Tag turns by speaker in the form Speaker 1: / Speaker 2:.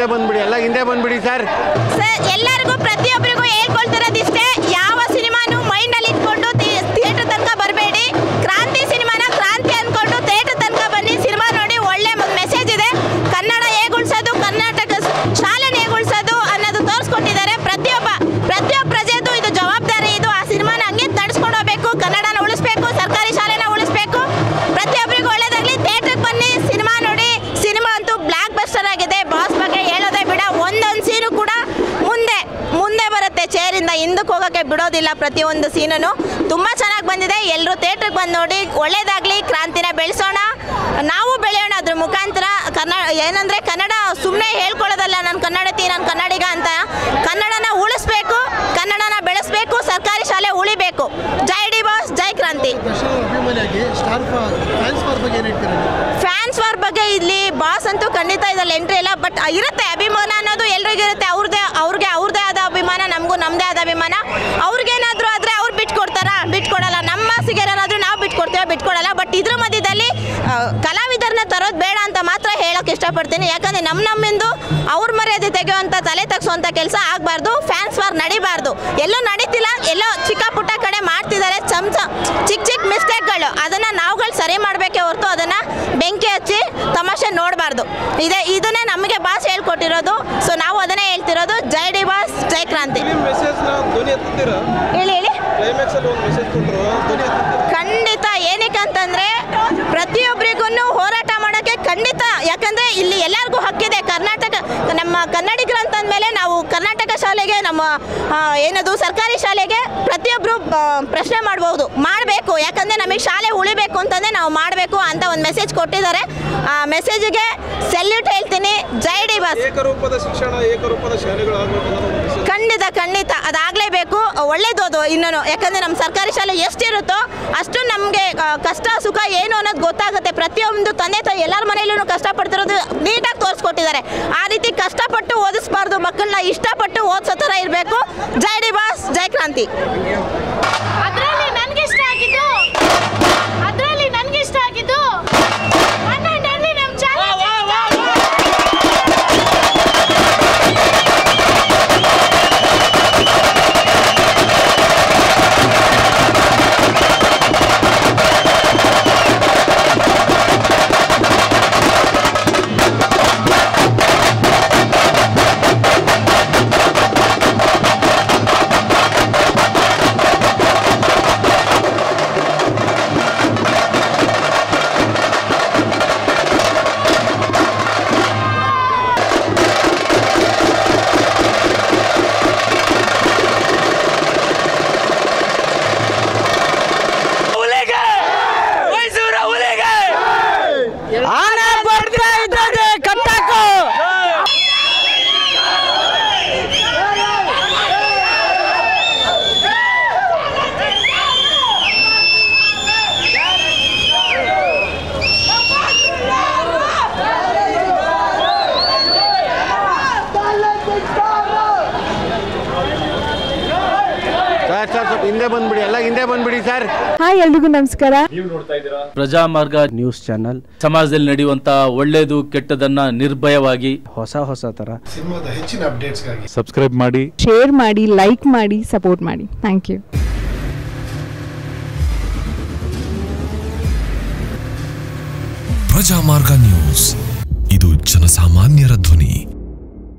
Speaker 1: ಹಿಂದೆ ಬಂದ್ಬಿಡಿ ಎಲ್ಲ ಹಿಂದೆ ಬಂದ್ಬಿಡಿ ಸರ್
Speaker 2: ಸರ್ ಎಲ್ಲರಿಗೂ ಪ್ರತಿಯೊಬ್ಬರಿಗೂ ಹೇಳ್ಕೊಳ್ತಿರೋದಿಷ್ಟೇ ಯಾವ ಸಿನಿಮಾನು ಮೈಂಡಲ್ಲಿ ಇಟ್ಕೊಂಡು ಥಿಯೇಟರ್ ತನಕ ಬರಬೇಡಿ ಕ್ರಾಂತಿ ಸಿನಿಮಾನ ಕ್ರಾಂತಿ ಅಂದ್ಕೊಂಡು ಥಿಯೇಟರ್ ತನಕ ಬನ್ನಿ ಸಿನಿಮಾ ನೋಡಿ ಒಳ್ಳೆ ಮೆಸೇಜ್ ಇದೆ ಕನ್ನಡ ಹೇಗೆ ಉಳಿಸೋದು ಕರ್ನಾಟಕ ಸ್- ಶಾಲೆನ ಹೇಗೆ ಉಳಿಸೋದು ಅನ್ನೋದು ತೋರಿಸ್ಕೊಟ್ಟಿದ್ದಾರೆ ಪ್ರತಿಯೊಬ್ಬ ಪ್ರತಿಯೊಬ್ಬ ಪ್ರಜೆದು ಇದು ಜವಾಬ್ದಾರಿ ಇದು ಆ ಸಿನಿಮಾನ ಹಂಗೆ ನಡೆಸ್ಕೊಂಡು ಹೋಗ್ಬೇಕು ಕನ್ನಡನ ಉಳಿಸ್ಬೇಕು ಸರ್ಕಾರಿ ಶಾಲೆನ ಉಳಿಸ್ಬೇಕು ಪ್ರತಿಯೊಬ್ಬರಿಗೂ ಒಳ್ಳೇದಾಗಲಿ ಥಿಯೇಟರ್ಗೆ ಬನ್ನಿ ಸಿನಿಮಾ ನೋಡಿ ಸಿನಿಮಾ ಅಂತೂ ಬ್ಲಾಕ್ ಬಸ್ಟರ್ ಆಗಿದೆ ಬಾಸ್ ಬಗ್ಗೆ ಹೇಳೋದೇ ಬಿಡ ಒಂದೊಂದು ಸೀನು ಕೂಡ ಮುಂದೆ ಮುಂದೆ ಬರುತ್ತೆ ಚೇರಿಂದ ಹಿಂದಕ್ಕೆ ಹೋಗೋಕ್ಕೆ ಬಿಡೋದಿಲ್ಲ ಪ್ರತಿಯೊಂದು ಸೀನನು ತುಂಬ ಚೆನ್ನಾಗಿ ಬಂದಿದೆ ಎಲ್ಲರೂ ಥಿಯೇಟ್ರಿಗೆ ಬಂದು ನೋಡಿ ಒಳ್ಳೇದಾಗಲಿ ಕ್ರಾಂತಿನ ಬೆಳೆಸೋಣ ನಾವು ಬೆಳೆಯೋಣ ಅದ್ರ ಮುಖಾಂತರ ಕನ್ನಡ ಏನಂದರೆ ಕನ್ನಡ ಸುಮ್ಮನೆ ಹೇಳ್ಕೊಳ್ಳೋದಲ್ಲ ನಾನು ಕನ್ನಡತಿ ನಾನು ಕನ್ನಡಿಗ ಅಂತ ಕನ್ನಡನ ಉಳಿಸ್ಬೇಕು ಕನ್ನಡನ ಬೆಳೆಸಬೇಕು ಸರ್ಕಾರಿ ಶಾಲೆ ಉಳಿಬೇಕು ಜೈ ಡಿ ಬಾಸ್ ಜೈ ಕ್ರಾಂತಿ
Speaker 3: ದರ್ಶನ್ ಅಭಿಮಾನಿಯಾಗಿ ಸ್ಟಾರ್ ಫ್ಯಾನ್ಸ್ ಫಾರ್ ಬಗ್ಗೆ ಏನು ಹೇಳ್ತೀರಾ ನೀವು?
Speaker 2: ಫ್ಯಾನ್ಸ್ ವಾರ್ ಬಗ್ಗೆ ಇಲ್ಲಿ ಬಾಸ್ ಅಂತೂ ಖಂಡಿತ ಇದ್ರಲ್ಲಿ ಎಂಟ್ರಿ ಇಲ್ಲ ಬಟ್ ಇರುತ್ತೆ ಅಭಿಮಾನ ಅನ್ನೋದು ಎಲ್ರಿಗೂ ಇರುತ್ತೆ ಅವ್ರದ್ದೇ ಅವ್ರಿಗೆ ಅವ್ರದ್ದೇ ಆದ ಅಭಿಮಾನ ನಮಗೂ ನಮ್ಮದೇ ಆದ ಅಭಿಮಾನ ಅವ್ರಿಗೇನಾದರೂ ಆದರೆ ಅವ್ರು ಬಿಟ್ಕೊಡ್ತಾರಾ ಬಿಟ್ಕೊಡಲ್ಲ ನಮ್ಮ ಸಿಗೇನಾದರೂ ನಾವು ಬಿಟ್ಕೊಡ್ತೀವಿ ಬಿಟ್ಕೊಡಲ್ಲ ಬಟ್ ಇದ್ರ ಮಧ್ಯದಲ್ಲಿ ಆ, ಕಲಾವಿದರನ್ನ ತರೋದು ಬೇಡ ಅಂತ ಮಾತ್ರ ಹೇಳೋಕೆ ಇಷ್ಟಪಡ್ತೀನಿ ಯಾಕಂದರೆ ನಮ್ಮ ನಮ್ಮಿಂದು ಅವ್ರ ಮರ್ಯಾದೆ ತೆಗೆಯುವಂಥ ತಲೆ ತಗ್ಸುವಂಥ ಕೆಲಸ ಆಗಬಾರ್ದು ಫ್ಯಾನ್ಸ್ ವಾರ್ ನಡಿಬಾರ್ದು ಎಲ್ಲೂ ನಡೀತಿಲ್ಲ ಎಲ್ಲೋ ಚಿಕ್ಕ ಪುಟ್ಟ ಕಡೆ ಮಾಡ್ತಿದ್ದಾರೆ ಚಮಚ ಚಿಕ್ಕ ಚಿಕ್ಕ ಮಿಸ್ಟೇಕ್ಗಳು ಅದನ್ನು ನಾವುಗಳು ಸರಿ ಮಾಡಬೇಕೇ ಹೊರತು ಅದನ್ನು ಬೆಂಕಿ ಹಚ್ಚಿ ತಮಾಷೆ ನೋಡಬಾರ್ದು ಇದೆ ಇದನ್ನೇ ನಮಗೆ ಬಾಸ್ ಹೇಳ್ಕೊಟ್ಟಿರೋದು ಸೊ ನಾವು ಅದನ್ನೇ ಹೇಳ್ತಿರೋದು ಜೈ ಡಿ ಬಾಸ್ ಜೈ ಕ್ರಾಂತಿ
Speaker 4: ಮೆಸೇಜ್ನ ಧ್ವನಿ ಎತ್ತುತ್ತೀರಾ
Speaker 2: ಹೇಳಿ ಹೇಳಿ
Speaker 4: ಕ್ಲೈಮ್ಯಾಕ್ಸ್ ಅಲ್ಲಿ ಒಂದು ಮೆಸೇಜ್ ಕೊಟ್ಟರು ಧ್ವನಿ ಎತ್ತುತ್ತೀರಾ
Speaker 2: ಖಂಡಿತ ಏನಕ್ಕೆ ಅಂತಂದ್ರೆ ಪ್ರತಿಯೊಬ್ಬರಿಗೂ ಹೋರಾಟ ಮಾಡೋಕ್ಕೆ ಖಂಡಿತ ಯಾಕಂದ್ರೆ ಇಲ್ಲಿ ಎಲ್ಲರಿಗೂ ಹಕ್ಕಿದೆ ಕರ್ನಾಟಕ ನಮ್ಮ ಕನ್ನಡಿಗರು ಅಂತಂದ್ಮೇಲೆ ನಾವು ಕರ್ನಾಟಕ ಶಾಲೆಗೆ ನಮ್ಮ ಆ, ಏನದು ಸರ್ಕಾರಿ ಶಾಲೆಗೆ ಪ್ರತಿಯೊಬ್ಬರು ಪ್ರಶ್ನೆ ಮಾಡ್ಬೋದು ಮಾಡಬೇಕು ಯಾಕಂದ್ರೆ ನಮಗೆ ಶಾಲೆ ಉಳಿಬೇಕು ಅಂತಂದ್ರೆ ನಾವು ಮಾಡಬೇಕು ಅಂತ ಒಂದು ಮೆಸೇಜ್ ಕೊಟ್ಟಿದ್ದಾರೆ ಆ ಮೆಸೇಜಿಗೆ ಸೆಲ್ಯೂಟ್ ಹೇಳ್ತೀನಿ ಜೈ ಡಿ ಬಸ್
Speaker 4: ಏಕರೂಪದ ಶಿಕ್ಷಣ ಏಕರೂಪದ ಶಾಲೆಗಳಾಗಬೇಕು ಅನ್ನೋ ಒಂದು message.
Speaker 2: ಖಂಡಿತ ಖಂಡಿತ ಅದಾಗಲೇಬೇಕು ಒಳ್ಳೇದು ಅದು ಇನ್ನೂ ಯಾಕಂದರೆ ನಮ್ಮ ಸರ್ಕಾರಿ ಶಾಲೆ ಎಷ್ಟಿರುತ್ತೋ ಅಷ್ಟು ನಮಗೆ ಕಷ್ಟ ಸುಖ ಏನು ಅನ್ನೋದು ಗೊತ್ತಾಗುತ್ತೆ ಪ್ರತಿಯೊಂದು ತಂದೆ ತಾಯಿ ಎಲ್ಲರ ಮನೆಯಲ್ಲೂ ಕಷ್ಟಪಡ್ತಿರೋದು ನೀಟಾಗಿ ತೋರಿಸ್ಕೊಟ್ಟಿದ್ದಾರೆ ಆ ರೀತಿ ಕಷ್ಟಪಟ್ಟು ಓದಿಸ್ಬಾರ್ದು ಮಕ್ಕಳನ್ನ ಇಷ್ಟಪಟ್ಟು ಓದಿಸೋ ಥರ ಇರಬೇಕು ಜೈ ಡಿ ಬಾಸ್ ಜೈ ಕ್ರಾಂತಿ
Speaker 5: ಅದರಲ್ಲಿ ನನಗಿಷ್ಟ ಆಗಿದ್ದು ಅದರಲ್ಲಿ ನನಗಿಷ್ಟ ಆಗಿದ್ದು ಹನ್ನೆರಡರಲ್ಲಿ ನಮ್ಮ ಚಾಲೆಂಜ್
Speaker 1: ಸರ್ ಸರ್ ಸ್ವಲ್ಪ ಹಿಂದೆ ಬಂದ್ಬಿಡಿ ಎಲ್ಲ ಹಿಂದೆ ಬಂದ್ಬಿಡಿ ಸರ್
Speaker 6: ಹಾಯ್ ಎಲ್ರಿಗೂ ನಮಸ್ಕಾರ
Speaker 7: ಪ್ರಜಾಮಾರ್ಗ
Speaker 8: ನ್ಯೂಸ್ ಚಾನಲ್
Speaker 7: ಸಮಾಜದಲ್ಲಿ ನಡೆಯುವಂತ ಒಳ್ಳೇದು ಕೆಟ್ಟದನ್ನ ನಿರ್ಭಯವಾಗಿ
Speaker 8: ಹೊಸ ಹೊಸ ಥರ
Speaker 3: ಸಿನಿಮಾದ ಹೆಚ್ಚಿನ ಅಪ್ಡೇಟ್ಸ್ಗಾಗಿ
Speaker 9: ಸಬ್ಸ್ಕ್ರೈಬ್ ಮಾಡಿ
Speaker 6: ಶೇರ್ ಮಾಡಿ ಲೈಕ್ ಮಾಡಿ ಸಪೋರ್ಟ್ ಮಾಡಿ ಥ್ಯಾಂಕ್ ಯು
Speaker 10: ಪ್ರಜಾಮಾರ್ಗ ನ್ಯೂಸ್ ಇದು ಜನಸಾಮಾನ್ಯರ ಧ್ವನಿ